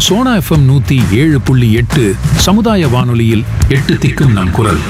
Sona FM நூத்தி ஏழு புள்ளி எட்டு சமுதாய வானொலியில் எட்டு திக்கும் நம் குரல்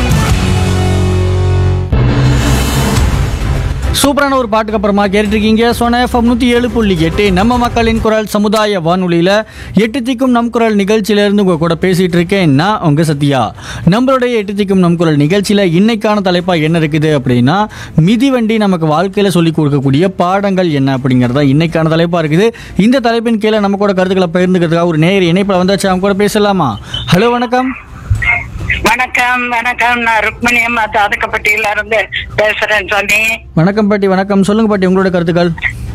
சூப்பரான ஒரு பாட்டுக்கு அப்புறமா கேட்டுருக்கீங்க சோனா எஃப்எம் நூற்றி ஏழு புள்ளி எட்டு நம்ம மக்களின் குரல் சமுதாய வானொலியில் எட்டு திக்கும் நம் குரல் நிகழ்ச்சியிலேருந்து உங்கள் கூட பேசிகிட்டு இருக்கேன் நான் உங்கள் சத்யா நம்மளுடைய எட்டு திக்கும் நம் குரல் நிகழ்ச்சியில் இன்னைக்கான தலைப்பாக என்ன இருக்குது அப்படின்னா மிதிவண்டி நமக்கு வாழ்க்கையில் சொல்லிக் கொடுக்கக்கூடிய பாடங்கள் என்ன அப்படிங்கிறது தான் இன்னைக்கான தலைப்பாக இருக்குது இந்த தலைப்பின் கீழே நம்ம கூட கருத்துக்களை பகிர்ந்துக்கிறதுக்காக ஒரு நேர் இணைப்பில் வந்தாச்சு அவங்க கூட பேசலாமா ஹலோ வணக்கம் வணக்கம் வணக்கம் நான் ருக்மிணி அம்மா தாதக்கப்பட்டியில இருந்து பேசுறேன் சனி வணக்கம் பாட்டி வணக்கம் சொல்லுங்க பாட்டி உங்களோட கருத்துக்கள்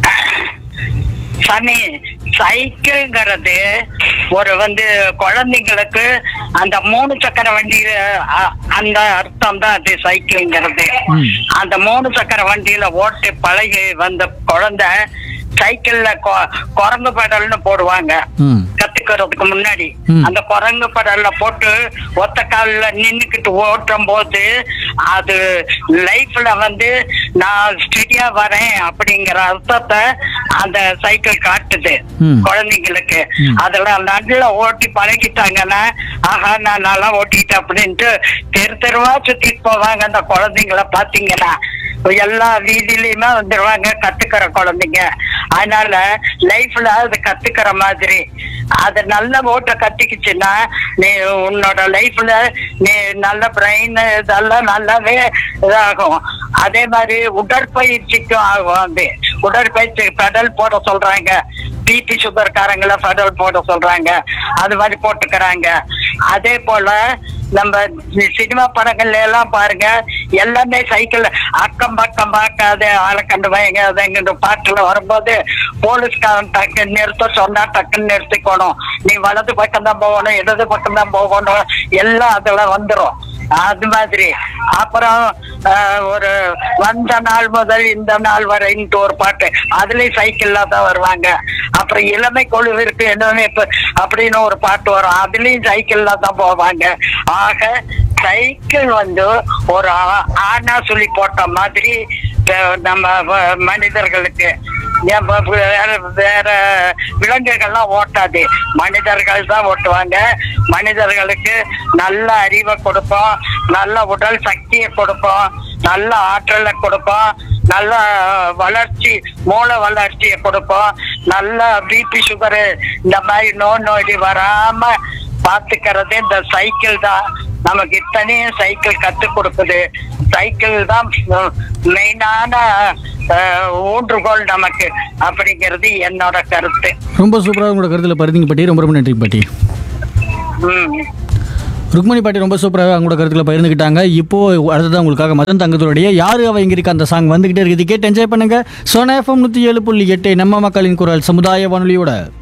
சனி சைக்கிள்ங்கிறது ஒரு வந்து குழந்தைங்களுக்கு அந்த மூணு சக்கர வண்டியில அ- அந்த அர்த்தம் தான் அது சைக்கிள்ங்கிறது ம். அந்த மூணு சக்கர வண்டியில ஓட்டி பழகி வந்த குழந்தை சைக்கிள்ல கொ- குரங்கு பெடல்னு போடுவாங்க ம் கத்துக்கிறதுக்கு முன்னாடி ம். அந்த குரங்கு படல்ல போட்டு ஒத்த கால்ல நின்னுக்கிட்டு ஓட்டும் போது அது லைஃப்ல வந்து நான் ஸ்டெடியா வரேன் அப்படிங்கிற அர்த்தத்தை அந்த சைக்கிள் காட்டுது ம். குழந்தைங்களுக்கு ம். அதெல்லாம் நல்லா ஓட்டி பழகிட்டாங்கன்னா ஆஹா நான் நல்லா ஓட்டிட்டேன் அப்படின்ட்டு தெரு தெருவா சுத்திட்டு போவாங்க அந்த குழந்தைங்கள பாத்தீங்கன்னா எல்லா வீதியிலயுமே வந்துருவாங்க கத்துக்கிற குழந்தைங்க அதனால லைஃப்ல அது கத்துக்கிற மாதிரி அது நல்ல ஓட்ட கத்துக்கிச்சுன்னா நீ உன்னோட லைஃப்ல நீ நல்ல பிரெயின் இதெல்லாம் நல்லாவே இதாகும் அதே மாதிரி உடற்பயிற்சிக்கும் ஆகும் அது உடற்பயிற்சி பெடல் போட சொல்றாங்க பிபி சுகர்காரங்கள பெடல் போட சொல்றாங்க அது மாதிரி போட்டுக்கிறாங்க அதே போல நம்ம சினிமா படங்கள்ல எல்லாம் பாருங்க எல்லாமே சைக்கிள் அக்கம் பக்கம் பார்க்காத ஆளை கண்டு பயங்க பாட்டுல வரும்போது போலீஸ்காரன் டக்குன்னு நிறுத்த சொன்னா டக்குன்னு நிறுத்திக்கணும் நீ வலது பக்கம் தான் போகணும் இடது பக்கம் தான் போகணும் எல்லாம் அதுல வந்துரும் அது மாதிரி அப்புறம் ஆஹ், ஒரு வந்த நாள் முதல் இந்த நாள் வரைன்ட்டு ஒரு பாட்டு அதுலயும் சைக்கிள்ல தான் வருவாங்க அப்புறம் இளமை கொழுவிற்கு என்னன்னு இப்ப அப்படின்னு ஒரு பாட்டு வரும் அதுலயும் சைக்கிள்ல தான் போவாங்க ஆக சைக்கிள் வந்து ஒரு ஆ- ஆனா சொல்லி போட்ட மாதிரி அஹ், நம்ம வ- மனிதர்களுக்கு ஏன் வ- வேற வேற விலங்குகள்லாம் ஓட்டாது மனிதர்கள் தான் ஓட்டுவாங்க மனிதர்களுக்கு நல்ல அறிவை கொடுப்போம் நல்ல உடல் சக்தியை கொடுப்போம் நல்ல ஆற்றலை கொடுப்போம் நல்ல வளர்ச்சி மூளை வளர்ச்சியை கொடுப்போம் நல்ல பிபி சுகரு இந்த மாதிரி நோய் நொடி வராம பாத்துக்கிறது இந்த சைக்கிள் தான் நமக்கு இத்தனையும் சைக்கிள் கத்து கொடுக்குது சைக்கிள் தான் மெயினான ஊன்றுகோல் நமக்கு அப்படிங்கிறது என்னோட கருத்து ரொம்ப சூப்பராக உங்களோட கருத்தில் பருதிங்க பாட்டி ரொம்ப ரொம்ப நன்றி பாட்டி ம் ருக்மணி பாட்டி ரொம்ப சூப்பராக அவங்களோட கருத்தில் பகிர்ந்துக்கிட்டாங்க இப்போ அடுத்ததான் உங்களுக்காக மதன் தங்கத்தோடைய யாரு அவ இங்க இருக்க அந்த சாங் வந்துகிட்டே இருக்குது கேட்டு என்ஜாய் பண்ணுங்க சோனா எஃப்எம் நூற்றி ஏழு புள்ளி எட்டு நம்ம மக்களின் குரல் சமுதாய வானொலியோட